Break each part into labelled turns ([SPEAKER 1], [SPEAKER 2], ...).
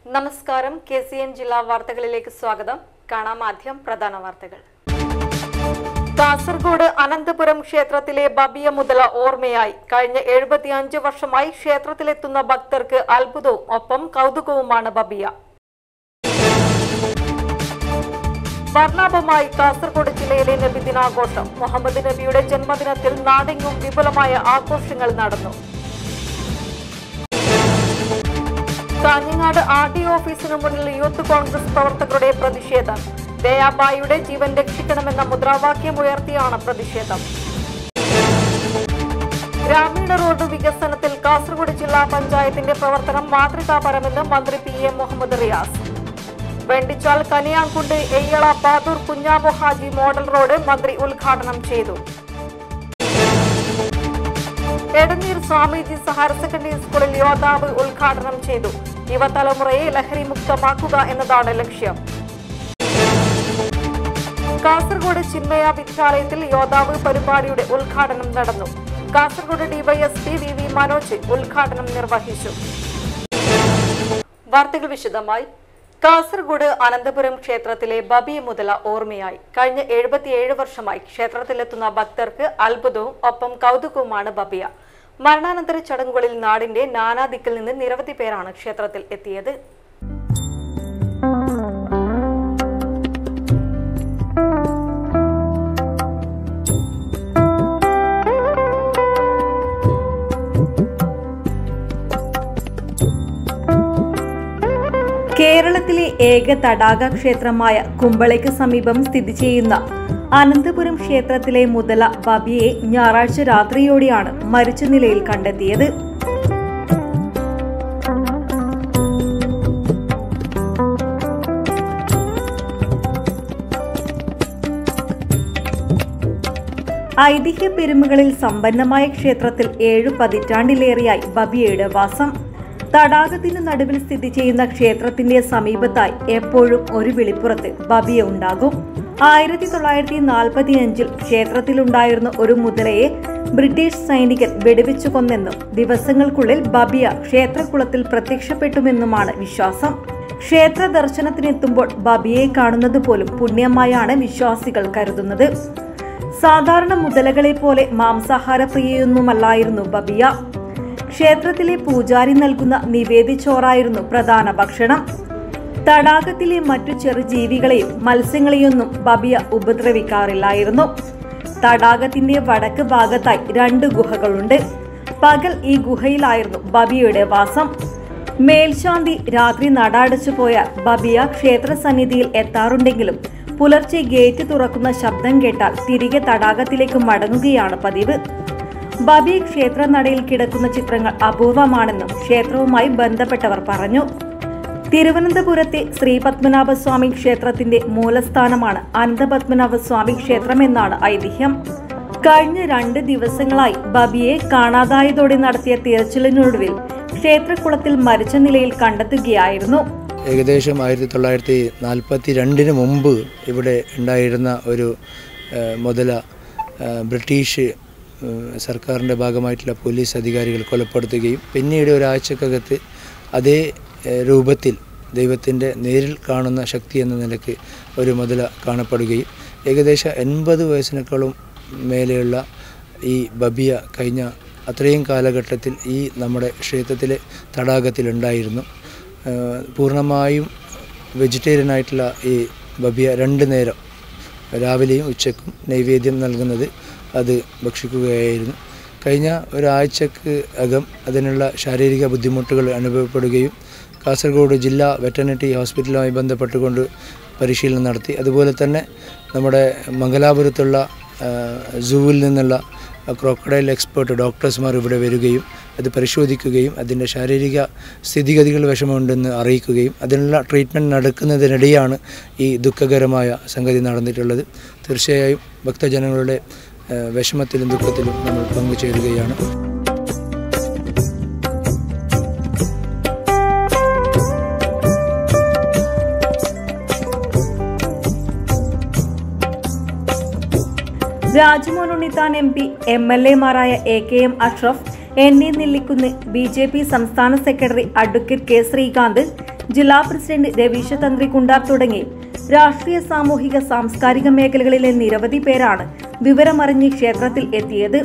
[SPEAKER 1] നമസ്കാരം K C N ജില്ലാ വാർത്തകളിലേക്ക് സ്വാഗതം കാണാം ആദ്യം പ്രധാന വാർത്തകൾ കാസർഗോഡ് അനന്തപുരം ക്ഷേത്രത്തിലെ ബബിയ മുതല ഓർമ്മയായി കഴിഞ്ഞ എഴുപത്തിയഞ്ച് വർഷമായി ക്ഷേത്രത്തിലെത്തുന്ന ഭക്തർക്ക് അത്ഭുതവും ഒപ്പം കൗതുകവുമാണ് ബബിയ വർണ്ണാഭമായി കാസർഗോഡ് ജില്ലയിലെ നബിദിനാഘോഷം മുഹമ്മദ് നബിയുടെ ജന്മദിനത്തിൽ നാടെങ്ങും വിപുലമായ ആഘോഷങ്ങൾ നടന്നു കാഞ്ഞങ്ങാട് ആർ ഡി ഓഫീസിനു മുന്നിൽ യൂത്ത് കോൺഗ്രസ് പ്രവർത്തകരുടെ പ്രതിഷേധം ദയാബായിയുടെ ജീവൻ രക്ഷിക്കണമെന്ന മുദ്രാവാക്യം ഉയർത്തിയാണ് പ്രതിഷേധം ഗ്രാമീണ റോഡ് വികസനത്തിൽ കാസർഗോഡ് ജില്ലാ പഞ്ചായത്തിന്റെ പ്രവർത്തനം മാതൃകാപരമെന്ന് മന്ത്രി P A Muhammad Riyas Vendichal Kaniyankundu Eyyala Pathur Kunhamu Haji model road മന്ത്രി ഉദ്ഘാടനം ചെയ്തു എടനീർ സ്വാമിജി ഹയർ സെക്കൻഡറി സ്കൂളിൽ യോദ്ധാവ് ഉദ്ഘാടനം ചെയ്തു യുവതലമുറയെ ലഹരി മുക്തമാക്കുക എന്നതാണ് ലക്ഷ്യം കാസർഗോഡ് ചിന്മയ വിദ്യാലയത്തിൽ യോദ്ധാവ് പരിപാടിയുടെ ഉദ്ഘാടനം നടന്നു Kasaragod DYSP V V Manoj ഉദ്ഘാടനം നിർവഹിച്ചു വാർത്തകൾ വിശദമായി കാസർഗോഡ് അനന്തപുരം ക്ഷേത്രത്തിലെ ബബിയ മുതല ഓർമ്മയായി കഴിഞ്ഞ എഴുപത്തിയേഴ് വർഷമായി ക്ഷേത്രത്തിലെത്തുന്ന ഭക്തർക്ക് അത്ഭുതവും ഒപ്പം കൗതുകവുമാണ് ബബിയ മരണാനന്തര ചടങ്ങുകളിൽ നാടിന്റെ നാനാദിക്കിൽ നിന്ന് നിരവധി പേരാണ് ക്ഷേത്രത്തിൽ എത്തിയത്
[SPEAKER 2] കേരളത്തിലെ ഏക തടാക ക്ഷേത്രമായ കുമ്പളയ്ക്ക് സമീപം സ്ഥിതി ചെയ്യുന്ന അനന്തപുരം ക്ഷേത്രത്തിലെ മുതല ബബിയെ ഞായറാഴ്ച രാത്രിയോടെയാണ് മരിച്ച നിലയിൽ കണ്ടെത്തിയത് ഐതിഹ്യ പെരുമകളിൽ സമ്പന്നമായ ക്ഷേത്രത്തിൽ ഏഴു പതിറ്റാണ്ടിലേറെയായി ബബിയയുടെ വാസം തടാകത്തിന് നടുവിൽ സ്ഥിതി ചെയ്യുന്ന ക്ഷേത്രത്തിന്റെ സമീപത്തായി എപ്പോഴും ഒരു വെളിപ്പുറത്ത് ബബിയ ഉണ്ടാകും ആയിരത്തി തൊള്ളായിരത്തി നാൽപ്പത്തിയഞ്ചിൽ ക്ഷേത്രത്തിലുണ്ടായിരുന്ന ഒരു മുതലയെ ബ്രിട്ടീഷ് സൈനികൻ വെടിവെച്ചു കൊന്നെന്നും ദിവസങ്ങൾക്കുള്ളിൽ ബബിയ ക്ഷേത്രകുളത്തിൽ പ്രത്യക്ഷപ്പെട്ടുമെന്നുമാണ് വിശ്വാസം ക്ഷേത്ര ദർശനത്തിനെത്തുമ്പോൾ ബബിയെ കാണുന്നത് പോലും പുണ്യമായാണ് വിശ്വാസികൾ കരുതുന്നത് സാധാരണ മുതലകളെ പോലെ മാംസാഹാരപ്രിയൊന്നുമല്ലായിരുന്നു ബബിയ ക്ഷേത്രത്തിലെ പൂജാരി നൽകുന്ന നിവേദിച്ചോറായിരുന്നു പ്രധാന ഭക്ഷണം തടാകത്തിലെ മറ്റു ചെറുജീവികളെയും മത്സ്യങ്ങളെയൊന്നും ബബിയ ഉപദ്രവിക്കാറില്ലായിരുന്നു തടാകത്തിന്റെ വടക്ക് ഭാഗത്തായി രണ്ട് ഗുഹകളുണ്ട് പകൽ ഈ ഗുഹയിലായിരുന്നു ബബിയയുടെ വാസം മേൽശാന്തി രാത്രി നട പോയാൽ ബബിയ ക്ഷേത്ര സന്നിധിയിൽ എത്താറുണ്ടെങ്കിലും പുലർച്ചെ ഗേറ്റ് തുറക്കുന്ന ശബ്ദം കേട്ടാൽ തിരികെ തടാകത്തിലേക്ക് മടങ്ങുകയാണ് പതിവ് ബബി ക്ഷേത്രനടയിൽ കിടക്കുന്ന ചിത്രങ്ങൾ അപൂർവമാണെന്നും ക്ഷേത്രവുമായി ബന്ധപ്പെട്ടവർ പറഞ്ഞു തിരുവനന്തപുരത്തെ ശ്രീ പത്മനാഭസ്വാമി ക്ഷേത്രത്തിന്റെ മൂലസ്ഥാനമാണ് അനന്തപത്മനാഭസ്വാമി ക്ഷേത്രമെന്നാണ് ഐതിഹ്യം കഴിഞ്ഞ രണ്ട് ദിവസങ്ങളായി ബബിയെ കാണാതായതോടെ നടത്തിയ തിരച്ചിലിനൊടുവിൽ ക്ഷേത്രക്കുളത്തിൽ മരിച്ച നിലയിൽ കണ്ടെത്തുകയായിരുന്നു
[SPEAKER 3] ഏകദേശം ആയിരത്തി തൊള്ളായിരത്തി നാൽപ്പത്തി രണ്ടിന് മുമ്പ് ഇവിടെ ഉണ്ടായിരുന്ന ഒരു ഏഹ്, മുതല ഏഹ്, ബ്രിട്ടീഷ് ഏഹ്, സർക്കാരിൻ്റെ ഭാഗമായിട്ടുള്ള പോലീസ് അധികാരികൾ കൊലപ്പെടുത്തുകയും പിന്നീട് ഒരാഴ്ചക്കകത്ത് അതേ ഏഹ്, രൂപത്തിൽ ദൈവത്തിൻ്റെ നേരിൽ കാണുന്ന ശക്തി എന്ന നിലയ്ക്ക് ഒരു മുതല കാണപ്പെടുകയും ഏകദേശം എൺപത് വയസ്സിനേക്കാളും മേലെയുള്ള ഈ ബബിയ കഴിഞ്ഞ അത്രയും കാലഘട്ടത്തിൽ ഈ നമ്മുടെ ക്ഷേത്രത്തിലെ തടാകത്തിലുണ്ടായിരുന്നു ഏഹ് പൂർണ്ണമായും വെജിറ്റേറിയൻ ആയിട്ടുള്ള ഈ ബബിയ രണ്ട് നേരം രാവിലെയും ഉച്ചക്കും നൈവേദ്യം നൽകുന്നത് അത് ഭക്ഷിക്കുകയായിരുന്നു കഴിഞ്ഞ ഒരാഴ്ചക്ക് അകം അതിനുള്ള ശാരീരിക ബുദ്ധിമുട്ടുകൾ അനുഭവപ്പെടുകയും കാസർഗോഡ് ജില്ലാ വെറ്റർണിറ്റി ഹോസ്പിറ്റലുമായി ബന്ധപ്പെട്ടുകൊണ്ട് പരിശീലനം നടത്തി അതുപോലെ തന്നെ നമ്മുടെ മംഗലാപുരത്തുള്ള ഏഹ്, സൂവിൽ നിന്നുള്ള ക്രോക്കഡൈൽ എക്സ്പേർട്ട് ഡോക്ടേഴ്സ്മാർ ഇവിടെ വരികയും അത് പരിശോധിക്കുകയും അതിൻ്റെ ശാരീരിക സ്ഥിതിഗതികൾ വിഷമമുണ്ടെന്ന് അറിയിക്കുകയും അതിനുള്ള ട്രീറ്റ്മെൻറ്റ് നടക്കുന്നതിനിടെയാണ് ഈ ദുഃഖകരമായ സംഗതി നടന്നിട്ടുള്ളത് തീർച്ചയായും ഭക്തജനങ്ങളുടെ ഏഹ്, വിഷമത്തിലും ദുഃഖത്തിലും നമ്മൾ പങ്കുചേരുകയാണ്
[SPEAKER 2] Rajmohan Unnithan M P M L എമാരായ A K M Ashraf N A Nellikkunnu B J P സംസ്ഥാന സെക്രട്ടറി അഡ്വക്കേറ്റ് കെ ശ്രീകാന്ത് ജില്ലാ പ്രസിഡന്റ് രവീശ തന്ത്രി കുണ്ടാർ തുടങ്ങി രാഷ്ട്രീയ സാമൂഹിക സാംസ്കാരിക മേഖലകളിലെ നിരവധി പേരാണ് വിവരമറിഞ്ഞ് ക്ഷേത്രത്തിൽ എത്തിയത്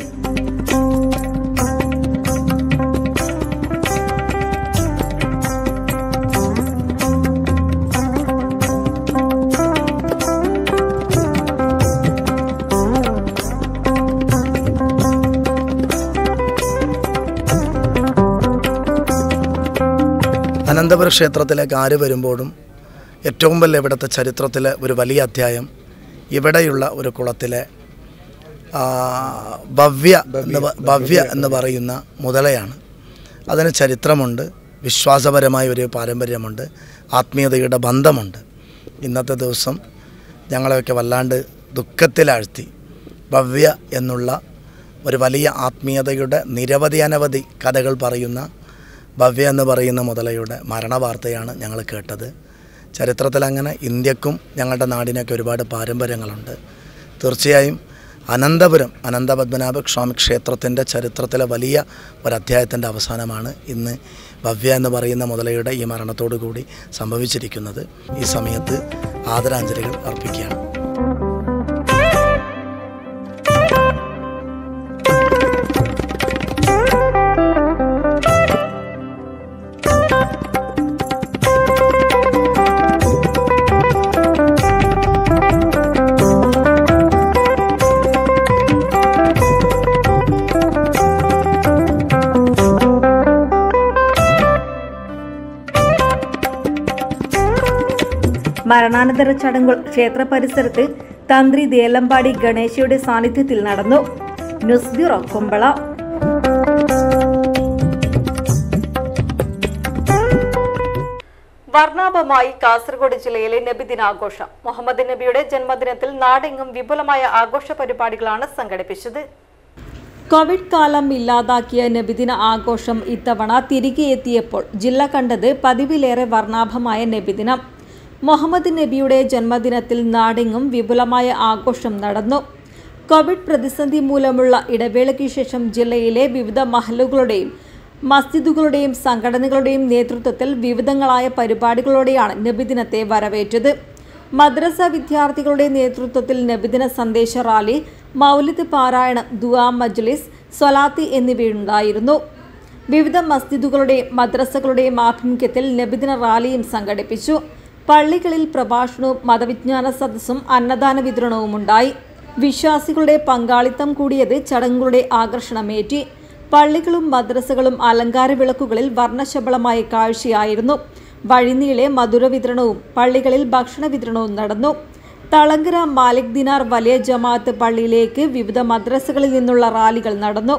[SPEAKER 4] അനന്തപുര ക്ഷേത്രത്തിലേക്ക് ആര് വരുമ്പോഴും ഏറ്റവും വലിയ ഇവിടുത്തെ ചരിത്രത്തിലെ ഒരു വലിയ അധ്യായം ഇവിടെയുള്ള ഒരു കുളത്തിലെ ആ, ഭവ്യ എന്ന് പ- ഭവ്യ എന്ന് പറയുന്ന മുതലയാണ് അതിന് ചരിത്രമുണ്ട് വിശ്വാസപരമായ ഒരു പാരമ്പര്യമുണ്ട് ആത്മീയതയുടെ ബന്ധമുണ്ട് ഇന്നത്തെ ദിവസം ഞങ്ങളെയൊക്കെ വല്ലാണ്ട് ദുഃഖത്തിലാഴ്ത്തി ഭവ്യ എന്നുള്ള ഒരു വലിയ ആത്മീയതയുടെ നിരവധി അനവധി കഥകൾ പറയുന്ന ഭവ്യ എന്ന് പറയുന്ന മുതലയുടെ മരണവാർത്തയാണ് ഞങ്ങൾ കേട്ടത് ചരിത്രത്തിൽ അങ്ങനെ ഇന്ത്യക്കും ഞങ്ങളുടെ നാടിനൊക്കെ ഒരുപാട് പാരമ്പര്യങ്ങളുണ്ട് തീർച്ചയായും അനന്തപുരം അനന്തപത്മനാഭ സ്വാമി ക്ഷേത്രത്തിൻ്റെ ചരിത്രത്തിലെ വലിയ ഒരു അധ്യായത്തിൻ്റെ അവസാനമാണ് ഇന്ന് ഭവ്യ എന്ന് പറയുന്ന മുതലയുടെ ഈ മരണത്തോടു കൂടി സംഭവിച്ചിരിക്കുന്നത് ഈ സമയത്ത് ആദരാഞ്ജലികൾ അർപ്പിക്കുകയാണ്
[SPEAKER 2] മരണാനന്തര ചടങ്ങുകൾ ക്ഷേത്ര പരിസരത്ത് തന്ത്രി ദേലമ്പാടി ഗണേശയുടെ സാന്നിധ്യത്തിൽ നടന്നു ന്യൂസ് ബ്യൂറോ കുമ്പള
[SPEAKER 1] വർണ്ണാഭമായി കാസർഗോഡ് ജില്ലയിലെ നബിദിനാഘോഷം മുഹമ്മദ് നബിയുടെ ജന്മദിനത്തിൽ നാടെങ്ങും വിപുലമായ ആഘോഷ പരിപാടികളാണ് സംഘടിപ്പിച്ചത്
[SPEAKER 2] കോവിഡ് കാലം ഇല്ലാതാക്കിയ നബിദിന ആഘോഷം ഇത്തവണ തിരികെ എത്തിയപ്പോൾ ജില്ല കണ്ടത് പതിവിലേറെ വർണ്ണാഭമായ നബിദിനം മുഹമ്മദ് നബിയുടെ ജന്മദിനത്തിൽ നാടെങ്ങും വിപുലമായ ആഘോഷം നടന്നു കോവിഡ് പ്രതിസന്ധി മൂലമുള്ള ഇടവേളയ്ക്ക് ശേഷം ജില്ലയിലെ വിവിധ മഹലുകളുടെയും മസ്ജിദുകളുടെയും സംഘടനകളുടെയും നേതൃത്വത്തിൽ വിവിധങ്ങളായ പരിപാടികളോടെയാണ് നബിദിനത്തെ വരവേറ്റത് മദ്രസ വിദ്യാർത്ഥികളുടെ നേതൃത്വത്തിൽ നബിദിന സന്ദേശ റാലി മൗലിദ് പാരായണം ദുആ മജ്ലിസ് സ്വലാത്തി എന്നിവയുണ്ടായിരുന്നു വിവിധ മസ്ജിദുകളുടെയും മദ്രസകളുടെയും ആഭിമുഖ്യത്തിൽ നബിദിന റാലിയും സംഘടിപ്പിച്ചു പള്ളികളിൽ പ്രഭാഷണവും മതവിജ്ഞാന സദസ്സും അന്നദാന വിതരണവും ഉണ്ടായി വിശ്വാസികളുടെ പങ്കാളിത്തം കൂടിയത് ചടങ്ങുകളുടെ ആകർഷണമേറ്റി പള്ളികളും മദ്രസകളും അലങ്കാര വിളക്കുകളിൽ വർണ്ണശബളമായ കാഴ്ചയായിരുന്നു വഴിനീളെ മധുര വിതരണവും പള്ളികളിൽ ഭക്ഷണ വിതരണവും നടന്നു തളങ്കര മാലിക് ദിനാർ വലിയ ജമാഅത്ത് പള്ളിയിലേക്ക് വിവിധ മദ്രസകളിൽ നിന്നുള്ള റാലികൾ നടന്നു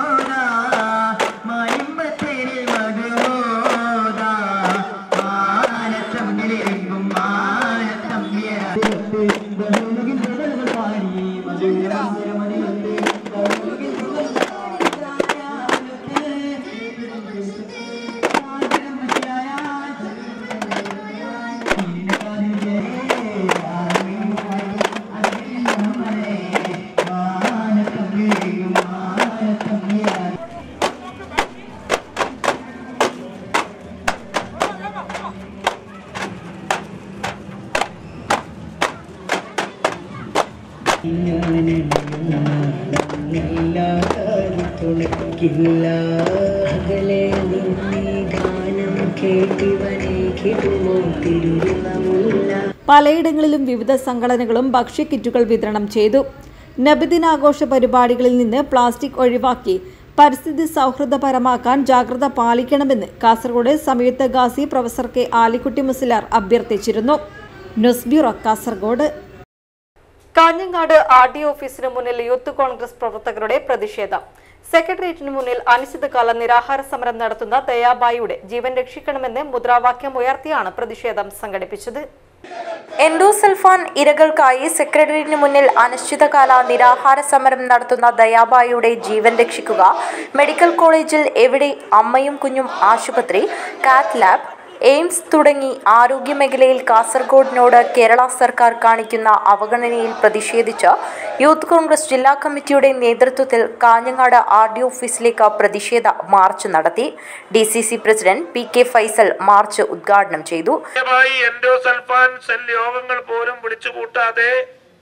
[SPEAKER 5] തുണക്കില്ല അകലെ നിന്നെ ഗാനം കേട്ടിവനെ കിട്ടുമോ തിരുമുല്ല
[SPEAKER 2] പലയിടങ്ങളിലും വിവിധ സംഘടനകളും ഭക്ഷ്യക്കിറ്റുകൾ വിതരണം ചെയ്തു നബിദിനാഘോഷ പരിപാടികളിൽ നിന്ന് പ്ലാസ്റ്റിക് ഒഴിവാക്കി പരിസ്ഥിതി സൗഹൃദപരമാക്കാൻ ജാഗ്രത പാലിക്കണമെന്ന് കാസർഗോഡ് സംയുക്ത ഗാസി പ്രൊഫസർ കെ ആലിക്കുട്ടി മുസ്ലിയാർ അഭ്യർത്ഥിച്ചിരുന്നു news bureau Kasaragod
[SPEAKER 1] Kanhangad R D ഓഫീസിന് മുന്നിൽ യൂത്ത് കോൺഗ്രസ് പ്രവർത്തകരുടെ പ്രതിഷേധം സെക്രട്ടേറിയറ്റിന് മുന്നിൽ അനിശ്ചിതകാല നിരാഹാര സമരം നടത്തുന്ന ദയാബായിയുടെ ജീവൻ രക്ഷിക്കണമെന്ന് മുദ്രാവാക്യം ഉയർത്തിയാണ് പ്രതിഷേധം സംഘടിപ്പിച്ചത്
[SPEAKER 6] എൻഡോസൾഫാൻ ഇരകൾക്കായി സെക്രട്ടേറിയറ്റിന് മുന്നിൽ അനിശ്ചിതകാല നിരാഹാര സമരം നടത്തുന്ന ദയാബായിയുടെ ജീവൻ രക്ഷിക്കുക മെഡിക്കൽ കോളേജിൽ എവിടെ അമ്മയും കുഞ്ഞും ആശുപത്രി കാത്ത് ലാബ് എയിംസ് തുടങ്ങി ആരോഗ്യമേഖലയിൽ കാസർഗോഡിനോട് കേരള സർക്കാർ കാണിക്കുന്ന അവഗണനയിൽ പ്രതിഷേധിച്ച് യൂത്ത് കോൺഗ്രസ് ജില്ലാ കമ്മിറ്റിയുടെ നേതൃത്വത്തിൽ കാഞ്ഞങ്ങാട് ആർ ഡി ഓഫീസിലേക്ക് പ്രതിഷേധ മാർച്ച് നടത്തി D C C president P K Faisal march ഉദ്ഘാടനം ചെയ്തു
[SPEAKER 7] കൃത്യമായി എൻഡോസൾഫാൻ സെൽ യോഗങ്ങൾ പോലും വിളിച്ചുകൂട്ടാതെ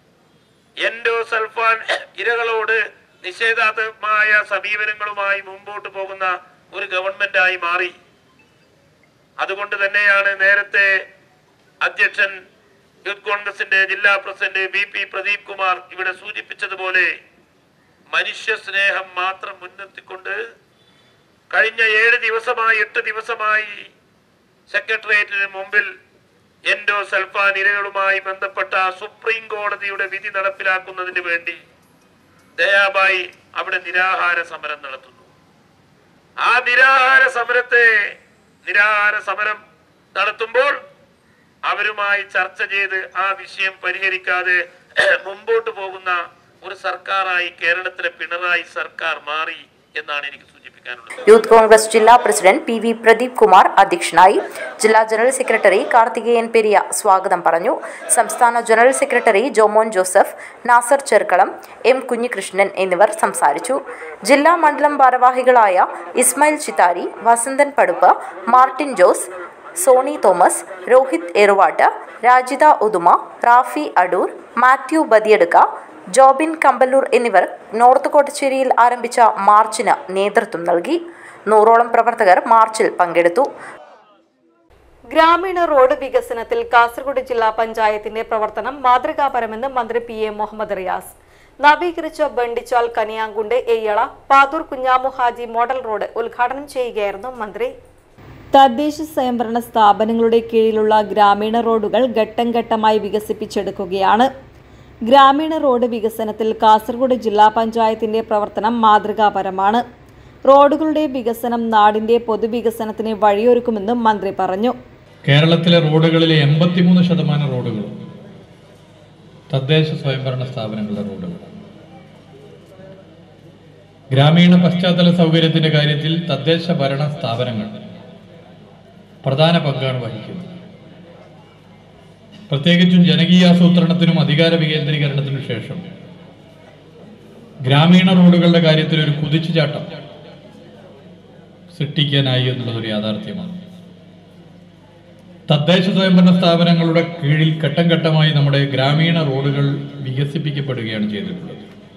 [SPEAKER 7] എൻഡോസൾഫാൻ ഇരകളോട് നിഷേധാത്മകമായ സമീപനങ്ങളുമായി മുമ്പോട്ട് പോകുന്ന ഒരു ഗവൺമെന്റായി മാറി അതുകൊണ്ട് തന്നെയാണ് നേരത്തെ അധ്യക്ഷൻ യൂത്ത് കോൺഗ്രസിന്റെ ജില്ലാ president B P Pradeep Kumar ഇവിടെ സൂചിപ്പിച്ചതുപോലെ മനുഷ്യ സ്നേഹം മാത്രം മുൻനിർത്തിക്കൊണ്ട് കഴിഞ്ഞ ഏഴ് ദിവസമായി എട്ട് ദിവസമായി സെക്രട്ടേറിയറ്റിന് മുമ്പിൽ എൻഡോ സൽഫാൻ ഇരകളുമായി ബന്ധപ്പെട്ട സുപ്രീം കോടതിയുടെ വിധി നടപ്പിലാക്കുന്നതിന് വേണ്ടി ദയാബായി അവിടെ നിരാഹാര സമരം നടത്തുന്നു ആ നിരാഹാര സമരത്തെ നിരാഹാര സമരം നടത്തുമ്പോൾ അവരുമായി ചർച്ച ചെയ്ത് ആ വിഷയം പരിഹരിക്കാതെ മുമ്പോട്ട് പോകുന്ന ഒരു സർക്കാരായി കേരളത്തിലെ പിണറായി സർക്കാർ മാറി എന്നാണ് എനിക്ക് സൂചിപ്പിക്കാനുള്ളത്
[SPEAKER 6] യൂത്ത് കോൺഗ്രസ് ജില്ലാ president P V Pradeep Kumar അധ്യക്ഷനായി ജില്ലാ ജനറൽ സെക്രട്ടറി കാർത്തികേയൻ പെരിയ സ്വാഗതം പറഞ്ഞു സംസ്ഥാന general secretary Jomon Joseph Nasar Cherkalam M Kunhikrishnan എന്നിവർ സംസാരിച്ചു ജില്ലാ മണ്ഡലം ഭാരവാഹികളായ ഇസ്മായിൽ ചിത്താരി വസന്തൻ പടുപ്പ് മാർട്ടിൻ ജോസ് സോണി തോമസ് രോഹിത് എറുവാട്ട് രാജിത ഉദുമ റാഫി അടൂർ മാത്യു ബദിയടുക്ക ജോബിൻ കമ്പല്ലൂർ എന്നിവർ നോർത്ത് കോട്ടച്ചേരിയിൽ ആരംഭിച്ച മാർച്ചിന് നേതൃത്വം നൽകി നൂറോളം പ്രവർത്തകർ മാർച്ചിൽ പങ്കെടുത്തു
[SPEAKER 1] ഗ്രാമീണ റോഡ് വികസനത്തിൽ കാസർഗോഡ് ജില്ലാ പഞ്ചായത്തിന്റെ പ്രവർത്തനം മാതൃകാപരമെന്ന് മന്ത്രി പി എ മുഹമ്മദ് റിയാസ് നവീകരിച്ച ബണ്ടിച്ചാൽ കനിയാങ്കുണ്ട് എയ്യള പാതൂർ കുഞ്ഞാമു ഹാജി മോഡൽ റോഡ് ഉദ്ഘാടനം ചെയ്യുകയായിരുന്നു മന്ത്രി
[SPEAKER 2] തദ്ദേശ സ്വയംഭരണ സ്ഥാപനങ്ങളുടെ കീഴിലുള്ള ഗ്രാമീണ റോഡുകൾ ഘട്ടം ഘട്ടമായി വികസിപ്പിച്ചെടുക്കുകയാണ് ഗ്രാമീണ റോഡ് വികസനത്തിൽ കാസർഗോഡ് ജില്ലാ പഞ്ചായത്തിന്റെ പ്രവർത്തനം മാതൃകാപരമാണ് റോഡുകളുടെ വികസനം നാടിന്റെ പൊതുവികസനത്തിന് വഴിയൊരുക്കുമെന്നും മന്ത്രി പറഞ്ഞു
[SPEAKER 8] കേരളത്തിലെ റോഡുകളിലെ എൺപത്തിമൂന്ന് ശതമാനം റോഡുകളും തദ്ദേശ സ്വയംഭരണ സ്ഥാപനങ്ങളുടെ റോഡുകളാണ് ഗ്രാമീണ പശ്ചാത്തല സൗകര്യത്തിന്റെ കാര്യത്തിൽ തദ്ദേശ ഭരണ സ്ഥാപനങ്ങൾ പ്രധാന പങ്കാണ് വഹിക്കുന്നത് പ്രത്യേകിച്ചും ജനകീയാസൂത്രണത്തിനും അധികാര വികേന്ദ്രീകരണത്തിനും ശേഷം ഗ്രാമീണ റോഡുകളുടെ കാര്യത്തിൽ ഒരു കുതിച്ചുചാട്ടം സൃഷ്ടിക്കാനായി എന്നുള്ളതൊരു യാഥാർത്ഥ്യമാണ് തദ്ദേശ സ്വയംഭരണ സ്ഥാപനങ്ങളുടെ കീഴിൽ ഘട്ടം ഘട്ടമായി നമ്മുടെ ഗ്രാമീണ റോഡുകൾ വികസിപ്പിക്കപ്പെടുകയാണ് ചെയ്തിട്ടുള്ളത്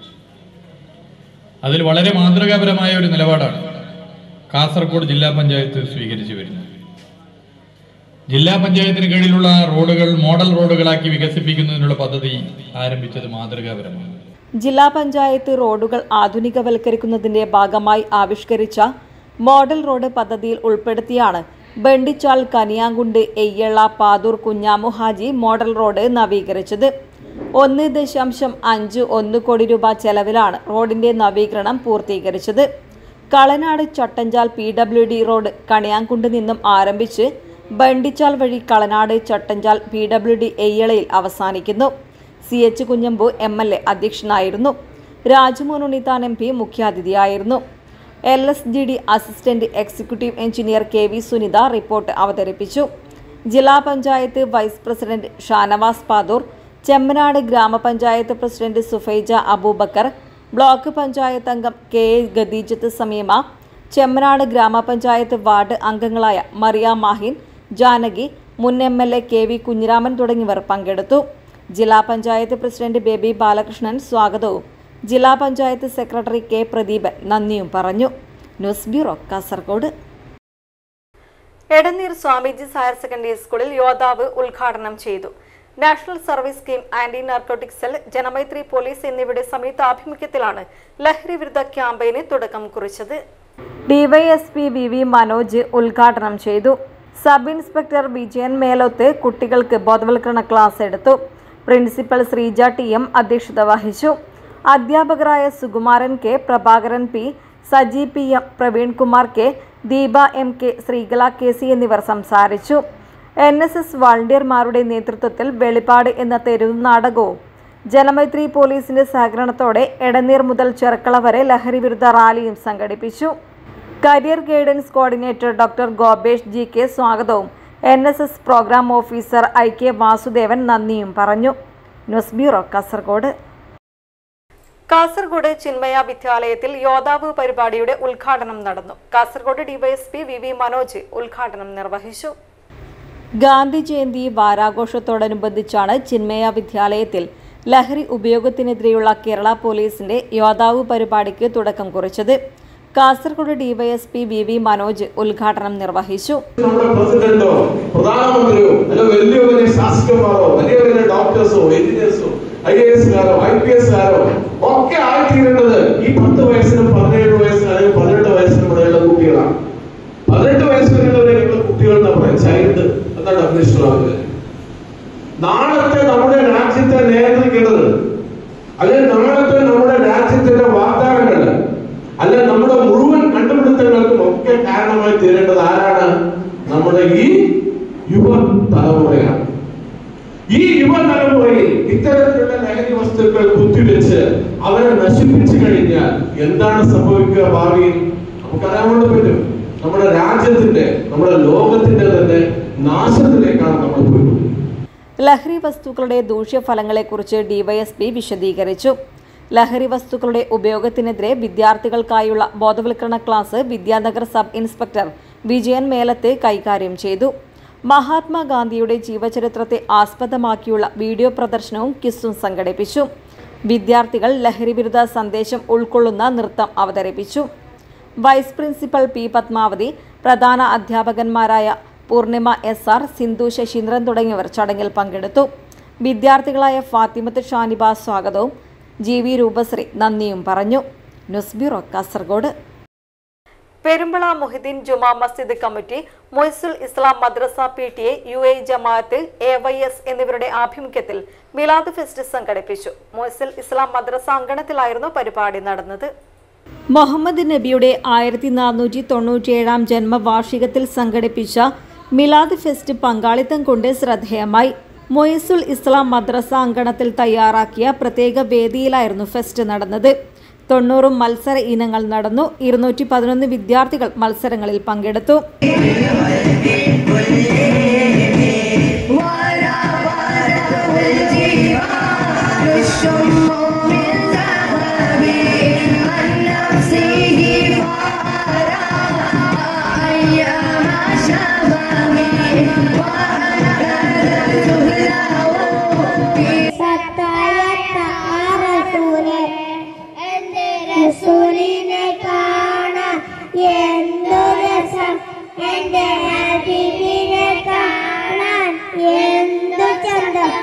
[SPEAKER 8] അതിൽ വളരെ മാതൃകാപരമായ ഒരു നിലപാടാണ് കാസർഗോഡ് ജില്ലാ പഞ്ചായത്ത് സ്വീകരിച്ചു വരുന്നത് ജില്ലാ പഞ്ചായത്തിന് കീഴിലുള്ള റോഡുകൾ മോഡൽ റോഡുകളാക്കി വികസിപ്പിക്കുന്നതിനുള്ള പദ്ധതി ആരംഭിച്ചത് മാതൃകാപരമാണ്
[SPEAKER 2] ജില്ലാ പഞ്ചായത്ത് റോഡുകൾ ആധുനികവൽക്കരിക്കുന്നതിന്റെ ഭാഗമായി ആവിഷ്കരിച്ച മോഡൽ റോഡ് പദ്ധതിയിൽ ഉൾപ്പെടുത്തിയാണ് ബണ്ടിച്ചാൽ കനിയാങ്കുണ്ട് എയ്യള്ള പാതൂർ കുഞ്ഞാമു ഹാജി മോഡൽ റോഡ് നവീകരിച്ചത് ഒന്ന് ദശാംശം അഞ്ച് ഒന്ന് കോടി രൂപ ചെലവിലാണ് റോഡിന്റെ നവീകരണം പൂർത്തീകരിച്ചത് Kalanad Chattanchal P W D road Kaniyankundu നിന്നും ആരംഭിച്ച് ബണ്ടിച്ചാൽ വഴി Kalanad Chattanchal P W D എയ്യളയിൽ അവസാനിക്കുന്നു C H Kunhambu M L A അധ്യക്ഷനായിരുന്നു രാജ്മോഹൻ ഉണ്ണിത്താൻ എം പി മുഖ്യാതിഥിയായിരുന്നു L S G D assistant executive engineer K V Sunitha report അവതരിപ്പിച്ചു ജില്ലാ പഞ്ചായത്ത് വൈസ് പ്രസിഡന്റ് ഷാനവാസ് പാദൂർ ചെമ്മനാട് ഗ്രാമപഞ്ചായത്ത് പ്രസിഡന്റ് സുഫൈജ അബൂബക്കർ ബ്ലോക്ക് പഞ്ചായത്ത് അംഗം കെ എ ഖദീജത്ത് സമീമ ചെമ്മനാട് ഗ്രാമപഞ്ചായത്ത് വാർഡ് അംഗങ്ങളായ മറിയ മാഹിൻ ജാനകി മുൻ M L A K V Kunhiraman തുടങ്ങിയവർ പങ്കെടുത്തു ജില്ലാ പഞ്ചായത്ത് പ്രസിഡന്റ് ബേബി ബാലകൃഷ്ണൻ സ്വാഗതവും ജില്ലാ പഞ്ചായത്ത് സെക്രട്ടറി കെ പ്രദീപൻ നന്ദിയും പറഞ്ഞു news bureau Kasaragod
[SPEAKER 1] Edneer Swamiji's higher secondary സ്കൂളിൽ യോദ്ധാവ് ഉദ്ഘാടനം ചെയ്തു national service scheme anti narcotic cell Janamaithri police എന്നിവയുടെ സംയുക്ത ആഭിമുഖ്യത്തിലാണ് ലഹരി വിരുദ്ധ ക്യാമ്പയിന് തുടക്കം കുറിച്ചത്
[SPEAKER 2] ഡിവൈഎസ്പി വി വി മനോജ് ഉദ്ഘാടനം ചെയ്തു സബ് ഇൻസ്പെക്ടർ വിജയൻ മേലോത്ത് കുട്ടികൾക്ക് ബോധവൽക്കരണ ക്ലാസ് എടുത്തു പ്രിൻസിപ്പൽ ശ്രീജ ടി എം അധ്യക്ഷത വഹിച്ചു അധ്യാപകരായ Sukumaran K Prabhakaran P Saji P M Praveenkumar K Deepa M K Sreekala K C എന്നിവർ സംസാരിച്ചു എൻ എസ് എസ് വാളണ്ടിയർമാരുടെ നേതൃത്വത്തിൽ വെളിപ്പാട് എന്ന തെരുവ് നാടകവും ജനമൈത്രി പോലീസിന്റെ സഹകരണത്തോടെ എടനീർ മുതൽ ചെർക്കള വരെ ലഹരി വിരുദ്ധ റാലിയും സംഘടിപ്പിച്ചു career guidance coordinator doctor Gopesh G K സ്വാഗതവും N S S program officer I K Vasudevan നന്ദിയും പറഞ്ഞു ന്യൂസ് ബ്യൂറോ കാസർഗോഡ്
[SPEAKER 1] കാസർഗോഡ് ചിന്മയ വിദ്യാലയത്തിൽ യോദ്ധാവ് പരിപാടിയുടെ ഉദ്ഘാടനം നടന്നു Kasaragod DYSP V V Manoj ഉദ്ഘാടനം നിർവഹിച്ചു
[SPEAKER 2] ഗാന്ധി ജയന്തി വാരാഘോഷത്തോടനുബന്ധിച്ചാണ് ചിന്മയ വിദ്യാലയത്തിൽ ലഹരി ഉപയോഗത്തിനെതിരെയുള്ള കേരള പോലീസിന്റെ യോദ്ധാവ് പരിപാടിക്ക് തുടക്കം കുറിച്ചത് Kasaragod DYSP V V Manoj ഉദ്ഘാടനം നിർവഹിച്ചു
[SPEAKER 9] നമ്മുടെ പ്രസിഡന്റോ പ്രധാനമന്ത്രിയോ അല്ല വലിയ വലിയ ശാസ്ത്രജ്ഞന്മാരോ വലിയ വലിയ ഡോക്ടേഴ്സോ എഞ്ചിനീയേഴ്സോ ഐ എ എസ്കാരോ ഐ പി എസ്കാരോ ഒക്കെ ആയിത്തീരേണ്ടത് ഈ പത്ത് വയസ്സിനും പതിനേഴ് വയസ്സിനും അല്ലെങ്കിൽ പതിനെട്ട് വയസ്സിനും ഇടയിലുള്ള കുട്ടികളാണ് പതിനെട്ട് വയസ്സ് വരെയുള്ളവരെയുള്ള കുട്ടികൾ എന്ന് പറയാം ചൈൽഡ് എന്നാണ് ഡെഫിനേഷൻ ആവുന്നത് നാളത്തെ നമ്മുടെ രാജ്യത്തെ നിയന്ത്രിക്കേണ്ടത് അല്ലെങ്കിൽ നാളത്തെ നമ്മുടെ രാജ്യത്തിന്റെ വാഗ്ദാനങ്ങൾ അല്ലെ നമ്മുടെ മുഴുവൻ കണ്ടുപിടുത്തങ്ങൾക്കും ഒക്കെ കാരണമായി തീരേണ്ടത് ആരാണ് നമ്മുടെ ഈ യുവ തലമുറയാണ് ഈ യുവതലമുറയിൽ ഇത്തരത്തിലുള്ള ലഹരി വസ്തുക്കൾ കുത്തിവെച്ച് അവരെ നശിപ്പിച്ചു കഴിഞ്ഞാൽ എന്താണ് സംഭവിക്കുക ഭാവിയിൽ നമുക്കറിയാൻ വേണ്ടി പറ്റും നമ്മുടെ രാജ്യത്തിന്റെ നമ്മുടെ ലോകത്തിന്റെ തന്നെ നാശത്തിലേക്കാണ് നമ്മൾ പോയിട്ടുള്ളത്
[SPEAKER 2] ലഹരി വസ്തുക്കളുടെ ദൂഷ്യഫലങ്ങളെക്കുറിച്ച് ഡിവൈഎസ്പി വിശദീകരിച്ചു ലഹരി വസ്തുക്കളുടെ ഉപയോഗത്തിനെതിരെ വിദ്യാർത്ഥികൾക്കായുള്ള ബോധവൽക്കരണ class Vidyanagar sub inspector Vijayan Melath കൈകാര്യം ചെയ്തു മഹാത്മാഗാന്ധിയുടെ ജീവചരിത്രത്തെ ആസ്പദമാക്കിയുള്ള വീഡിയോ പ്രദർശനവും കിസ്സും സംഘടിപ്പിച്ചു വിദ്യാർത്ഥികൾ ലഹരിവിരുദ്ധ സന്ദേശം ഉൾക്കൊള്ളുന്ന നൃത്തം അവതരിപ്പിച്ചു വൈസ് പ്രിൻസിപ്പൽ പി പത്മാവതി പ്രധാന അധ്യാപകന്മാരായ പൂർണിമ എസ് ആർ സിന്ധു ശശീന്ദ്രൻ തുടങ്ങിയവർ ചടങ്ങിൽ പങ്കെടുത്തു വിദ്യാർത്ഥികളായ ഫാത്തിമത്ത് ഷാനിബ സ്വാഗതവും ജി വി രൂപശ്രീ നന്ദിയും പറഞ്ഞു ന്യൂസ് ബ്യൂറോ കാസർഗോഡ്
[SPEAKER 1] പെരുമ്പള മൊഹിദ്ദീൻ ജുമാ മസ്ജിദ് കമ്മിറ്റി മൊയ്സുൽ ഇസ്ലാം മദ്രസ P T A U A ജമാഅത്ത് എ വൈ എസ് എന്നിവരുടെ ആഭിമുഖ്യത്തിൽ മിലാദ് ഫെസ്റ്റ് സംഘടിപ്പിച്ചു മൊയ്സുൽ ഇസ്ലാം മദ്രസ അങ്കണത്തിലായിരുന്നു പരിപാടി നടന്നത്
[SPEAKER 2] മുഹമ്മദ് നബിയുടെ ആയിരത്തി നാനൂറ്റി തൊണ്ണൂറ്റിയേഴാം ജന്മവാർഷികത്തിൽ സംഘടിപ്പിച്ച മിലാദ് ഫെസ്റ്റ് പങ്കാളിത്തം കൊണ്ട് ശ്രദ്ധേയമായി മൊയ്സുൽ ഇസ്ലാം മദ്രസ അങ്കണത്തിൽ തയ്യാറാക്കിയ പ്രത്യേക വേദിയിലായിരുന്നു ഫെസ്റ്റ് നടന്നത് തൊണ്ണൂറും മത്സര ഇനങ്ങൾ നടന്നു ഇരുന്നൂറ്റി പതിനൊന്ന് വിദ്യാർത്ഥികൾ മത്സരങ്ങളിൽ പങ്കെടുത്തു
[SPEAKER 10] റസൂലിനെ കാണാൻ എന്തു രസം എന്റെ ഹബീബിനെ കാണാൻ എന്തു ചന്തം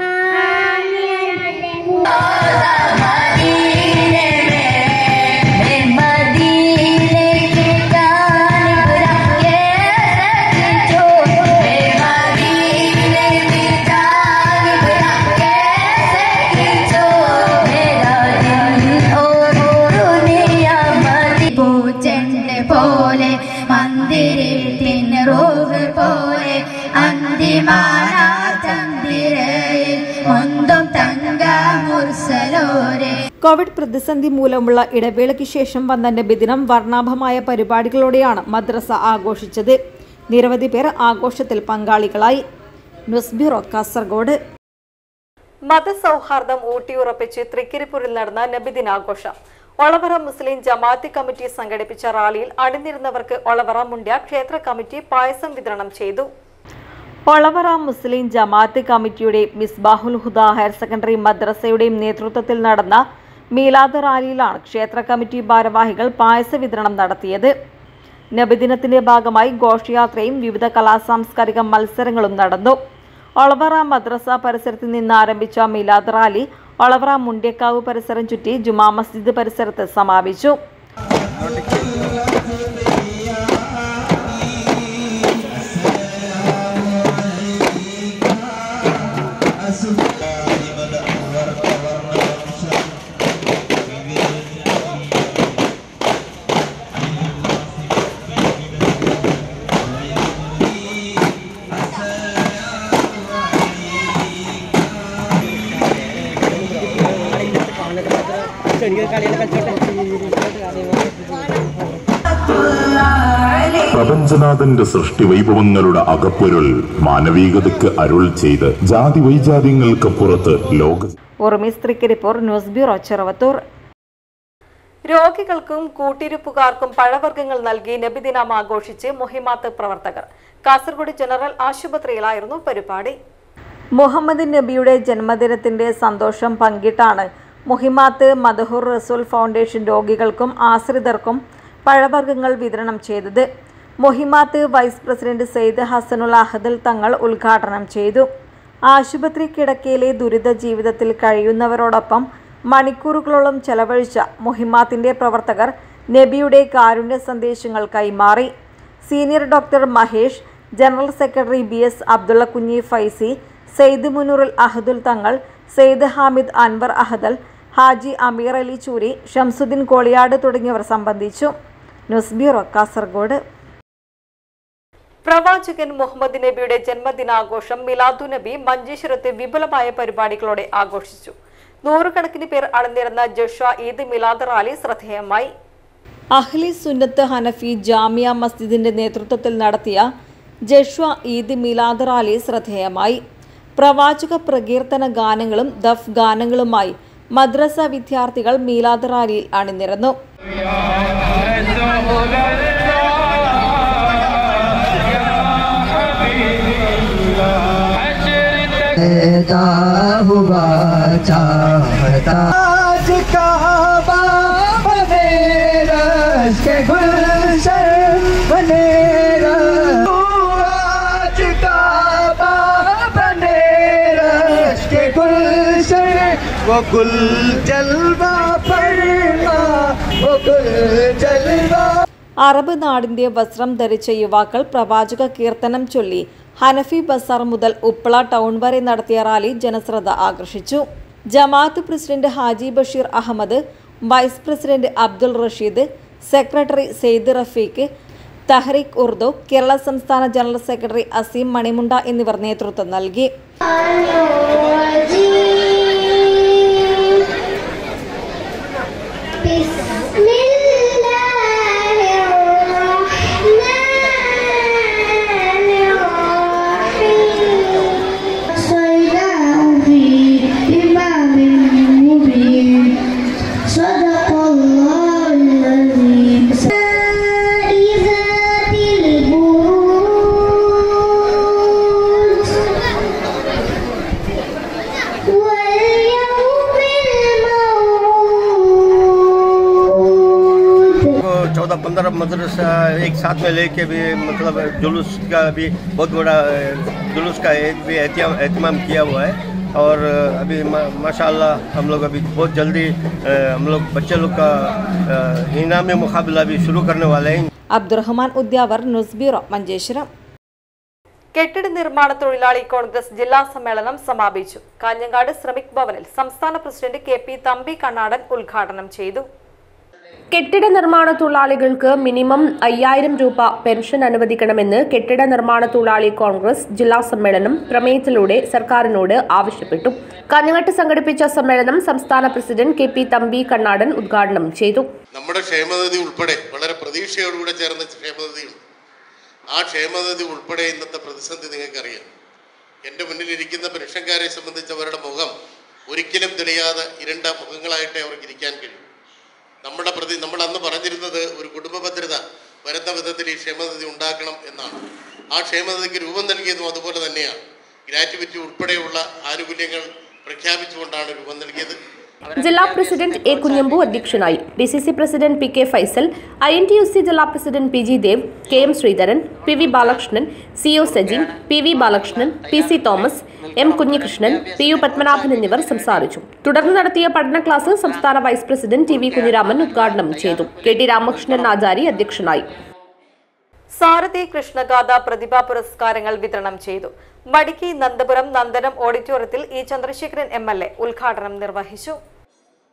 [SPEAKER 11] പൂച്ചെണ്ട് പോലെ മന്ദിരത്തിന് റൂഹ് പോലെ അന്തിമാനാ ചന്ദിരയിൽ ഒന്നും തങ്ക മുർസലോരെ
[SPEAKER 2] കോവിഡ് പ്രതിസന്ധി മൂലമുള്ള ഇടവേളയ്ക്ക് ശേഷം വന്ന നബിദിനം വർണ്ണാഭമായ പരിപാടികളോടെയാണ് മദ്രസ ആഘോഷിച്ചത് നിരവധി പേർ ആഘോഷത്തിൽ പങ്കാളികളായി ന്യൂസ് ബ്യൂറോ കാസർഗോഡ്
[SPEAKER 1] മതസൗഹാർദ്ദം ഊട്ടിയുറപ്പിച്ച് തൃക്കരിപ്പൂരിൽ നടന്ന നബിദിനാഘോഷം ഒളവറ മുസ്ലിം ജമാഅത്ത് കമ്മിറ്റി സംഘടിപ്പിച്ച റാലിയിൽ അണിനിരുന്നവർക്ക് ഒളവറ മുണ്ട്യ ക്ഷേത്ര കമ്മിറ്റി പായസം വിതരണം ചെയ്തു
[SPEAKER 2] ഒളവറ മുസ്ലിം ജമാഅത്ത് കമ്മിറ്റിയുടെ മിസ്ബാഹുൽ ഹുദ ഹയർ സെക്കൻഡറി മദ്രസയുടെയും നേതൃത്വത്തിൽ നടന്ന മീലാദ് റാലിയിലാണ് ക്ഷേത്ര കമ്മിറ്റി ഭാരവാഹികൾ പായസ വിതരണം നടത്തിയത് നബിദിനത്തിന്റെ ഭാഗമായി ഘോഷയാത്രയും വിവിധ കലാസാംസ്കാരിക മത്സരങ്ങളും നടന്നു ഒളവറ മദ്രസ പരിസരത്ത് നിന്ന് ആരംഭിച്ച മീലാദ് റാലി ഒളവറ മുണ്ടേക്കാവ് പരിസരം ചുറ്റി ജുമാ മസ്ജിദ് പരിസരത്ത് സമാപിച്ചു
[SPEAKER 12] കളികളെ കളിച്ചോട്ടെ പ്രപഞ്ചനാഥന്റെ സൃഷ്ടി വൈഭവങ്ങളുടെ അകപ്പൊരുൾ മാനവികതയ്ക്ക് അരുൾ ചെയ്ത് ജാതി വൈജാത്യങ്ങൾക്കപ്പുറത്ത് ലോക
[SPEAKER 2] ഉറുമീസ് തൃക്കരിപ്പൂർ ന്യൂസ് ബ്യൂറോ ചെറുവത്തൂർ
[SPEAKER 1] രോഗികൾക്കും കൂട്ടിരിപ്പുകാർക്കും പഴവർഗ്ഗങ്ങൾ നൽകി നബിദിനം ആഘോഷിച്ച് മുഹിമാത്ത് പ്രവർത്തകർ കാസർഗോഡ് ജനറൽ ആശുപത്രിയിലായിരുന്നു പരിപാടി
[SPEAKER 2] മുഹമ്മദ് നബിയുടെ ജന്മദിനത്തിന്റെ സന്തോഷം പങ്കിട്ടാണ് മുഹിമാത്ത് മദഹുർ റസൂൽ ഫൗണ്ടേഷൻ രോഗികൾക്കും ആശ്രിതർക്കും പഴവർഗ്ഗങ്ങൾ വിതരണം ചെയ്തത് മുഹിമാത്ത് വൈസ് പ്രസിഡന്റ് സെയ്ദ് ഹസനുൽ അഹദൽ തങ്ങൾ ഉദ്ഘാടനം ചെയ്തു ആശുപത്രി കിടക്കയിലെ ദുരിത ജീവിതത്തിൽ കഴിയുന്നവരോടൊപ്പം മണിക്കൂറുകളോളം ചെലവഴിച്ച മുഹിമാത്തിന്റെ പ്രവർത്തകർ നബിയുടെ കാരുണ്യ സന്ദേശങ്ങൾ കൈമാറി senior doctor Mahesh general secretary B S Abdulla Kunhi Faizy Syed മുനൂറുൽ അഹദുൽ തങ്ങൾ സെയ്ദ് ഹാമിദ് അൻവർ അഹദൽ ഹാജി അമീർ അലി ചൂരി ഷംസുദ്ദീൻ കോളിയാട് തുടങ്ങിയവർ സംബന്ധിച്ചു ന്യൂസ് ബ്യൂറോ കാസർഗോഡ്
[SPEAKER 1] പ്രവാചകൻ മുഹമ്മദ് നബിയുടെ ജന്മദിനാഘോഷം മിലാദു നബി മഞ്ചേശ്വരത്ത് വിപുലമായ പരിപാടികളോടെ ആഘോഷിച്ചു നൂറുകണക്കിന് പേർ അണിനിരന്ന ജഷ്വ ഈദ് മിലാദ് റാലി ശ്രദ്ധേയമായി
[SPEAKER 2] അഹ്ലി സുന്നത്ത് ഹനഫി ജാമിയ മസ്ജിദിന്റെ നേതൃത്വത്തിൽ നടത്തിയ ജഷ്വ ഈദ് മിലാദ് റാലി ശ്രദ്ധേയമായി പ്രവാചക പ്രകീർത്തന ഗാനങ്ങളും ദഫ് ഗാനങ്ങളുമായി മദ്രസ വിദ്യാർത്ഥികൾ മീലാദ് റാലിയിൽ അണിനിരന്നു
[SPEAKER 13] हुआ चाहता आज काबा बने रश के गुलशन बने आज काबा बने रश के गुलशन वो गुल जलवा पड़ना वो गुल जलवा
[SPEAKER 2] അറബ് നാടിന്റെ വസ്ത്രം ധരിച്ച യുവാക്കൾ പ്രവാചക കീർത്തനം ചൊല്ലി ഹനഫി ബസാർ മുതൽ ഉപ്പള ടൗൺ വരെ നടത്തിയ റാലി ജനശ്രദ്ധ ആകർഷിച്ചു ജമാഅത്ത് president Haji Basheer Ahmed vice president Abdul Rasheed secretary Sayed Rafeeq Tahreek Urdu Kerala സംസ്ഥാന ജനറൽ സെക്രട്ടറി അസീം മണിമുണ്ട എന്നിവർ നേതൃത്വം നൽകി
[SPEAKER 10] صدق الله العظيم ذات البروج واليوم الموعود
[SPEAKER 14] चौदह पंद्रह मदरसा एक साथ में लेके भी मतलब जुलूस का भी बहुत बड़ा अ, जुलूस का एक भी एहतियाम एहतमाम किया हुआ है और अ, अभी मा- माशाल्लाह हम लोग अभी बहुत जल्दी अ, हम लोग बच्चे लोग का अ, इनामी मुकाबला भी शुरू करने वाले हैं
[SPEAKER 2] അബ്ദുറഹ്മാൻ ഉദ്യാവർ ന്യൂസ് ബ്യൂറോ മഞ്ചേശ്വരം
[SPEAKER 1] കെട്ടിട നിർമ്മാണ തൊഴിലാളി കോൺഗ്രസ് ജില്ലാ സമ്മേളനം സമാപിച്ചു കാഞ്ഞങ്ങാട് ശ്രമിക് ഭവനിൽ സംസ്ഥാന president K P Thampi Kannadan ഉദ്ഘാടനം ചെയ്തു
[SPEAKER 15] കെട്ടിട നിർമ്മാണ തൊഴിലാളികൾക്ക് മിനിമം അയ്യായിരം രൂപ പെൻഷൻ അനുവദിക്കണമെന്ന് കെട്ടിട നിർമ്മാണ തൊഴിലാളി കോൺഗ്രസ് ജില്ലാ സമ്മേളനം പ്രമേയത്തിലൂടെ സർക്കാരിനോട് ആവശ്യപ്പെട്ടു കാഞ്ഞങ്ങാട്ട് സംഘടിപ്പിച്ച സമ്മേളനം സംസ്ഥാന president K P Thampi Kannadan ഉദ്ഘാടനം ചെയ്തു
[SPEAKER 16] നമ്മുടെ ക്ഷേമനിധി ഉൾപ്പെടെ വളരെ പ്രതീക്ഷയോടുകൂടെ ചേർന്ന ക്ഷേമനിധിയുണ്ട് ആ ക്ഷേമനിധി ഉൾപ്പെടെ ഇന്നത്തെ പ്രതിസന്ധി നിങ്ങൾക്കറിയാം എൻ്റെ മുന്നിലിരിക്കുന്ന പെൻഷൻകാരെ സംബന്ധിച്ച് അവരുടെ മുഖം ഒരിക്കലും തെളിയാതെ ഇരുണ്ട മുഖങ്ങളായിട്ടേ അവർക്ക് ഇരിക്കാൻ കഴിയും നമ്മുടെ പ്രതി നമ്മൾ അന്ന് പറഞ്ഞിരുന്നത് ഒരു കുടുംബ ഭദ്രത വരുന്ന വിധത്തിൽ ഈ ക്ഷേമനിധി ഉണ്ടാക്കണം എന്നാണ് ആ ക്ഷേമനിധിക്ക് രൂപം നൽകിയതും അതുപോലെ തന്നെയാണ് ഗ്രാറ്റുവിറ്റി ഉൾപ്പെടെയുള്ള ആനുകൂല്യങ്ങൾ പ്രഖ്യാപിച്ചുകൊണ്ടാണ് രൂപം നൽകിയത്
[SPEAKER 15] ജില്ലാ പ്രസിഡന്റ് എ കുഞ്ഞമ്പു അധ്യക്ഷനായി D C C president P K Faisal I N T U C ജില്ലാ president P G Dev K M Sreedharan P V Balakrishnan C O Sajeen P V Balakrishnan P C Thomas M Kunhikrishnan P U Padmanabhan എന്നിവർ സംസാരിച്ചു തുടർന്ന് നടത്തിയ പഠന ക്ലാസ് സംസ്ഥാന vice president T V Kunhiraman ഉദ്ഘാടനം ചെയ്തു K T Ramakrishnan ആചാരി അധ്യക്ഷനായി
[SPEAKER 1] സാരഥി കൃഷ്ണഗാഥ പ്രതിഭാ പുരസ്കാരങ്ങൾ വിതരണം ചെയ്തു മടിക്കി നന്ദപുരം നന്ദനം ഓഡിറ്റോറിയത്തിൽ E Chandrasekharan M L A ഉദ്ഘാടനം നിർവഹിച്ചു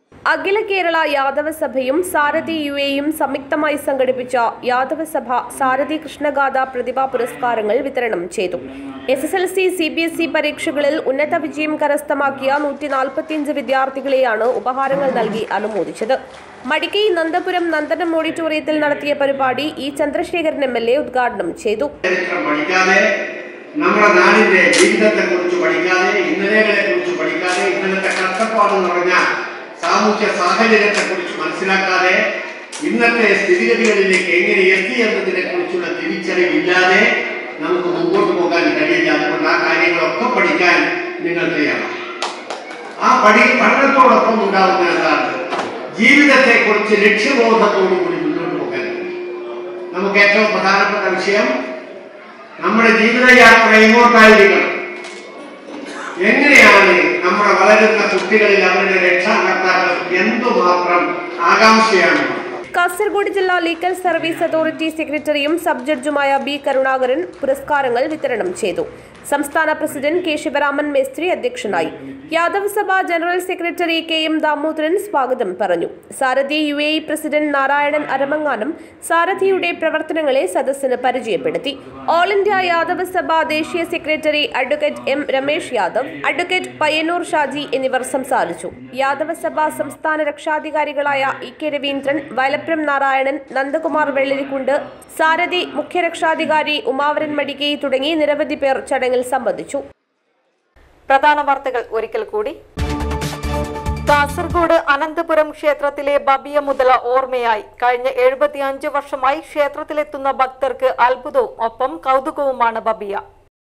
[SPEAKER 15] അഖില കേരള യാദവ സഭയും സാരഥി യു എയും സംയുക്തമായി സംഘടിപ്പിച്ച യാദവ സഭ സാരഥി കൃഷ്ണഗാഥ പ്രതിഭാ പുരസ്കാരങ്ങൾ വിതരണം ചെയ്തു S S L C C B S E പരീക്ഷകളിൽ ഉന്നത വിജയം കരസ്ഥമാക്കിയ നൂറ്റി നാൽപ്പത്തിയഞ്ച് വിദ്യാർത്ഥികളെയാണ് ഉപഹാരങ്ങൾ നൽകി അനുമോദിച്ചത് മടിക്കൈ നന്ദപുരം നന്ദനം ഓഡിറ്റോറിയത്തിൽ നടത്തിയ പരിപാടി E Chandrasekharan M L A ഉദ്ഘാടനം ചെയ്തു
[SPEAKER 17] ചരിത്രം പഠിക്കാതെ നമ്മുടെ നാടിന്റെ ജീവിതത്തെ കുറിച്ച് പഠിക്കാതെ ഇന്നലെകളെ കുറിച്ച് പഠിക്കാതെ ഇന്നലത്തെ കഷ്ടപ്പാട് നിറഞ്ഞ സാമൂഹ്യ സാഹചര്യത്തെ കുറിച്ച് മനസ്സിലാക്കാതെ ഇന്നത്തെ സ്ഥിതിഗതികളിലേക്ക് എങ്ങനെ എത്തി എന്നതിനെ കുറിച്ചുള്ള തിരിച്ചറിവില്ലാതെ നമുക്ക് മുമ്പോട്ട് പോകാൻ കഴിയില്ല അതുകൊണ്ട് ആ കാര്യങ്ങളൊക്കെ പഠിക്കാൻ നിങ്ങൾ തയ്യാറാണ് ആ പഠി പഠനത്തോടൊപ്പം ഉണ്ടാകുന്ന എന്താണ് ജീവിതത്തെ കുറിച്ച് ലക്ഷ്യബോധത്തോടു കൂടി മുന്നോട്ട് പോകാൻ കഴിയും. നമുക്ക് ഏറ്റവും പ്രധാനപ്പെട്ട വിഷയം നമ്മുടെ ജീവിതയാത്ര എങ്ങോട്ടായിരിക്കണം എങ്ങനെയാണ് നമ്മുടെ വളരുന്ന കുട്ടികളിൽ അവരുടെ രക്ഷാകർത്താക്കൾ എന്തുമാത്രം ആകാംക്ഷയാണ്
[SPEAKER 15] കാസർഗോഡ് ജില്ലാ ലീഗൽ സർവീസ് അതോറിറ്റി സെക്രട്ടറിയും സബ് ജഡ്ജുമായ ബി കരുണാകരൻ പുരസ്കാരങ്ങൾ വിതരണം ചെയ്തു സംസ്ഥാന പ്രസിഡന്റ് കെ ശിവരാമൻ മേസ്ത്രി അധ്യക്ഷനായി Yadav Sabha general secretary K M Damodaran സ്വാഗതം പറഞ്ഞു Sarathi U A E president Narayanan Aramanganam സാരഥിയുടെ പ്രവർത്തനങ്ങളെ സദസ്സിന് പരിചയപ്പെടുത്തി ഓൾ ഇന്ത്യ യാദവ് സഭ ദേശീയ secretary advocate M Ramesh Yadav advocate Payyanur Shaji എന്നിവർ സംസാരിച്ചു യാദവ സഭ സംസ്ഥാന രക്ഷാധികാരികളായ ഇ കെ രവീന്ദ്രൻ വയലപ്രം നാരായണൻ നന്ദകുമാർ വെള്ളരിക്കുണ്ട് സാരഥി മുഖ്യരക്ഷാധികാരി ഉമാവരൻ മടികൈ തുടങ്ങി നിരവധി പേർ ചടങ്ങിൽ സംബന്ധിച്ചു
[SPEAKER 1] പ്രധാന വാർത്തകൾ ഒരിക്കൽ കൂടി കാസർഗോഡ് അനന്തപുരം ക്ഷേത്രത്തിലെ ബബിയ മുതല ഓർമ്മയായി കഴിഞ്ഞ എഴുപത്തിയഞ്ച് വർഷമായി ക്ഷേത്രത്തിലെത്തുന്ന ഭക്തർക്ക് അത്ഭുതവും ഒപ്പം കൗതുകവുമാണ് ബബിയ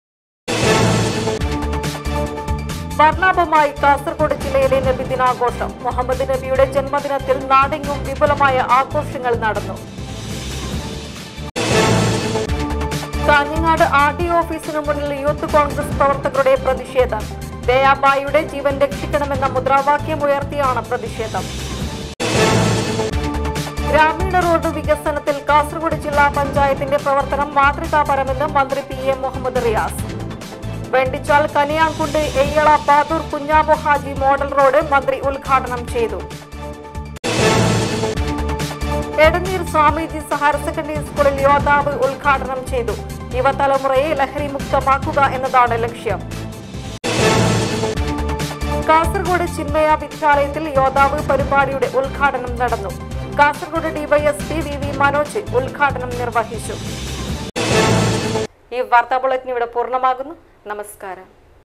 [SPEAKER 1] വർണ്ണാഭമായി കാസർഗോഡ് ജില്ലയിലെ നബിദിനാഘോഷം മുഹമ്മദ് നബിയുടെ ജന്മദിനത്തിൽ നാടെങ്ങും വിപുലമായ ആഘോഷങ്ങൾ നടന്നു കാഞ്ഞങ്ങാട് ആർ ഡി ഓഫീസിന് മുന്നിൽ യൂത്ത് കോൺഗ്രസ് പ്രവർത്തകരുടെ പ്രതിഷേധം ദയാബായിയുടെ ജീവൻ രക്ഷിക്കണമെന്ന മുദ്രാവാക്യം ഉയർത്തിയാണ് പ്രതിഷേധം ഗ്രാമീണ റോഡ് വികസനത്തിൽ കാസർഗോഡ് ജില്ലാ പഞ്ചായത്തിന്റെ പ്രവർത്തനം മാതൃകാപരമെന്ന് മന്ത്രി P A Muhammad Riyas Vendichal Kaniyankundu Eyyala Pathur Kunhabu Haji model road മന്ത്രി ഉദ്ഘാടനം ചെയ്തു എടനീർ സ്വാമിജി ഹയർ സെക്കൻഡറി സ്കൂളിൽ യോദ്ധാവ് ഉദ്ഘാടനം ചെയ്തു യുവതലമുറയെ ലഹരി മുക്തമാക്കുക എന്നതാണ് ലക്ഷ്യം കാസർഗോഡ് ചിന്മയ വിദ്യാലയത്തിൽ യോദ്ധാവ് പരിപാടിയുടെ ഉദ്ഘാടനം നടന്നു Kasaragod DYSP V V Manoj ഉദ്ഘാടനം നിർവഹിച്ചു ഈ വാർത്താ ബുള്ളറ്റിൻ ഇവിടെ പൂർണ്ണമാകുന്നു നമസ്കാരം